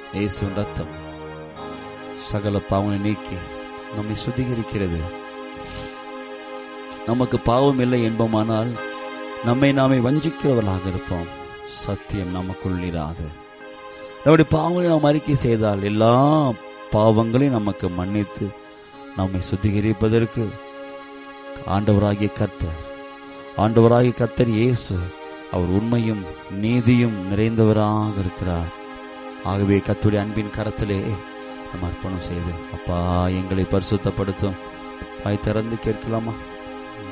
இயேசுவின் ரத்தம் சகல பாவங்களை நீக்கி நம்மை சுத்திகரிக்கிறது நமக்கு பாவம் இல்லை என்போமானால் நம்மை நாமே வஞ்சிக்கிறவர்களாக இருப்போம் சத்தியம் நமக்குள் இராது நம்முடைய பாவங்களை நாம் அறிக்கை செய்தால் எல்லா பாவங்களையும் நமக்கு மன்னித்து நம்மை சுத்திகரிப்பதற்கு ஆண்டவராகிய கர்த்தர் ஆண்டவராகிய கர்த்தர் இயேசு அவர் உண்மையும் நீதியும் நிறைந்தவராக இருக்கிறார் ஆகவே கத்துடைய அன்பின் கரத்திலே நம்ம அர்ப்பணம் செய்து அப்பா எங்களை பரிசுத்தப்படுத்தும் வாய் திறந்து கேட்கலாமா